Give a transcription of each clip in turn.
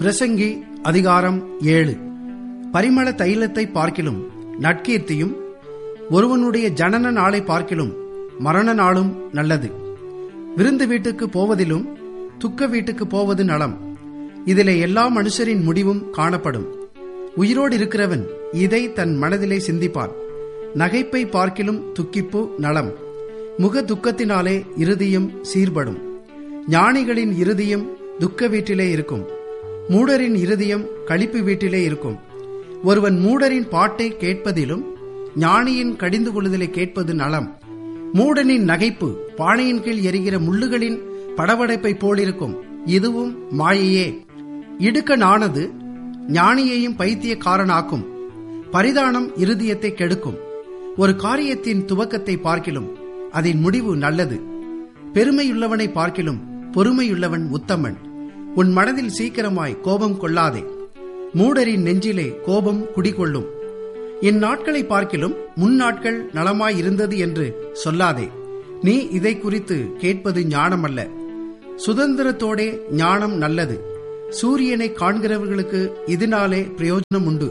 பிரசங்கி அதிகாரம் ஏழு பரிமள தைலத்தை பார்க்கிலும் நற்கீர்த்தியும் ஒருவனுடைய ஜனன நாளை பார்க்கிலும் மரண நாளும் நல்லது விருந்து வீட்டுக்கு போவதிலும் துக்க வீட்டுக்கு போவது நலம் இதிலே எல்லா மனுஷரின் முடிவும் காணப்படும் உயிரோடு இருக்கிறவன் இதை தன் மனதிலே சிந்திப்பான் நகைப்பை பார்க்கிலும் துக்கிப்பு நலம் முக துக்கத்தினாலே இருதயம் சீர்படும் ஞானிகளின் இருதயம் துக்க வீட்டிலே இருக்கும் மூடரின் இருதயம் களிப்பு வீட்டிலே இருக்கும் ஒருவன் மூடரின் பாட்டை கேட்பதிலும் ஞானியின் கடிந்து கொள்ளுதலை கேட்பது நலம் மூடனின் நகைப்பு பானையின் கீழ் எரிகிற முள்ளுகளின் படபடைப்பை போலிருக்கும் இதுவும் மாயையே இடுக்கனானது ஞானியையும் பைத்தியக்காரனாக்கும் பரிதானம் இருதயத்தை கெடுக்கும் ஒரு காரியத்தின் துவக்கத்தை பார்க்கிலும் அதன் முடிவு நல்லது பெருமையுள்ளவனை பார்க்கிலும் பொறுமையுள்ளவன் உத்தமன் உன் மனதில் சீக்கிரமாய் கோபம் கொள்ளாதே மூடரின் நெஞ்சிலே கோபம் குடிகொள்ளும் இந்நாட்களை பார்க்கிலும் முன்னாட்கள் நலமாய் இருந்தது என்று சொல்லாதே நீ இதை குறித்து கேட்பது ஞானமல்ல சுதந்திரத்தோடே ஞானம் நல்லது சூரியனை காண்கிறவர்களுக்கு இதனாலே பிரயோஜனம் உண்டு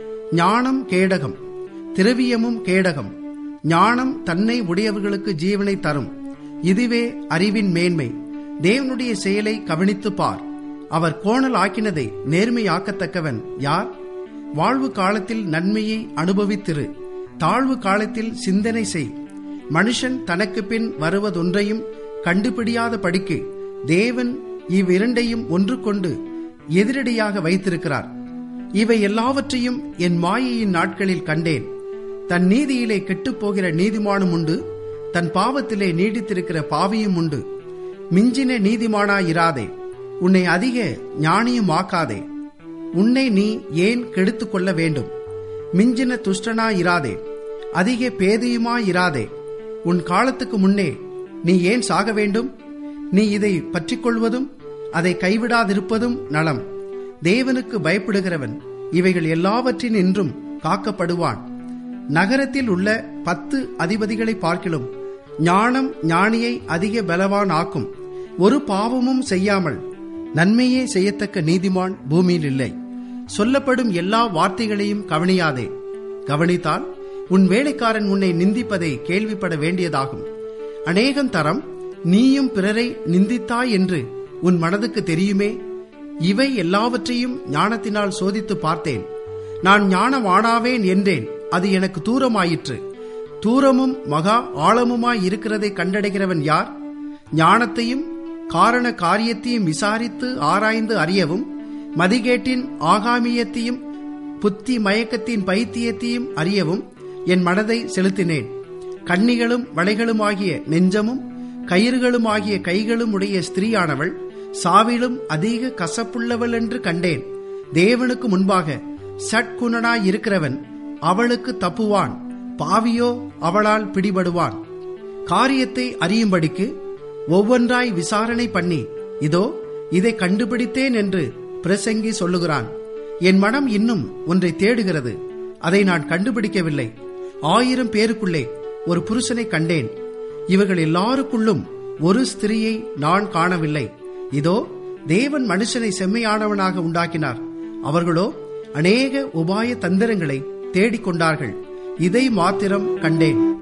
ஞானம் கேடகம் திரவியமும் கேடகம் ஞானம் தன்னை உடையவர்களுக்கு ஜீவனை தரும் இதுவே அறிவின் மேன்மை தேவனுடைய செயலை கவனித்து பார் அவர் கோணல் ஆக்கினதை நேர்மையாக்கத்தக்கவன் யார் வாழ்வு காலத்தில் நன்மையை அனுபவித்திரு தாழ்வு காலத்தில் சிந்தனை செய் மனுஷன் தனக்கு பின் வருவதொன்றையும் கண்டுபிடியாத படிக்கு தேவன் இவ்விரண்டையும் ஒன்று கொண்டு எதிரடியாக வைத்திருக்கிறார் இவை எல்லாவற்றையும் என் மாயையின் நாட்களில் கண்டேன் தன் நீதியிலே கெட்டுப்போகிற நீதிமானும் உண்டு தன் பாவத்திலே நீடித்திருக்கிற பாவியும் உண்டு மிஞ்சின நீதிமானாயிராதே உன்னை அதிக ஞானியும் ஆக்காதே உன்னை நீ ஏன் கெடுத்துக் கொள்ள வேண்டும் மிஞ்சின துஷ்டனாயிராதே அதிக பேதையுமாயிராதே உன் காலத்துக்கு முன்னே நீ ஏன் சாக வேண்டும் நீ இதை பற்றிக்கொள்வதும் அதை கைவிடாதிருப்பதும் நலம் தேவனுக்கு பயப்படுகிறவன் இவைகள் எல்லாவற்றின் என்றும் காக்கப்படுவான் நகரத்தில் உள்ள பத்து அதிபதிகளை பார்க்கிலும் ஞானம் ஞானியை அதிக பலவான் ஆக்கும் ஒரு பாவமும் செய்யாமல் நன்மையே செய்யத்தக்க நீதிமான் பூமியில் இல்லை சொல்லப்படும் எல்லா வார்த்தைகளையும் கவனியாதே கவனித்தால் உன் வேலைக்காரன் உன்னை நிந்திப்பதை கேள்விப்பட வேண்டியதாகும் அநேகம் தரம் நீயும் பிறரை நிந்தித்தாய் என்று உன் மனதுக்கு தெரியுமே இவை எல்லாவற்றையும் ஞானத்தினால் சோதித்து பார்த்தேன் நான் ஞானவானாவேன் என்றேன் அது எனக்கு தூரமாயிற்று தூரமும் மகா ஆழமுமாய் இருக்கிறதை கண்டடைகிறவன் யார் ஞானத்தையும் காரண காரியத்தையும் விசாரித்து ஆராய்ந்து அறியவும் மதிகேட்டின் ஆகாமியத்தையும் புத்தி மயக்கத்தின் பைத்தியத்தையும் அறியவும் என் மனதை செலுத்தினேன் கண்ணிகளும் வளைகளுமாகிய நெஞ்சமும் கயிறுகளுமாகிய கைகளும் உடைய ஸ்திரீயானவள் சாவிலும் அதிக கசப்புள்ளவள் என்று கண்டேன் தேவனுக்கு முன்பாக சட்குணனாய் இருக்கிறவன் அவளுக்கு தப்புவான் பாவியோ அவளால் பிடிபடுவான் காரியத்தை அறியும்படிக்கு ஒவ்வொன்றாய் விசாரணை பண்ணி இதோ இதை கண்டுபிடித்தேன் என்று பிரசங்கி சொல்லுகிறான் என் மனம் இன்னும் ஒன்றை தேடுகிறது அதை நான் கண்டுபிடிக்கவில்லை ஆயிரம் பேருக்குள்ளே ஒரு புருஷனை கண்டேன் இவர்கள் எல்லாருக்குள்ளும் ஒரு ஸ்திரியை நான் காணவில்லை இதோ தேவன் மனுஷனை செம்மையானவனாக உண்டாக்கினார் அவர்களோ அநேக உபாய தந்திரங்களை தேடிக்கொண்டார்கள் இதை மாத்திரம் கண்டேன்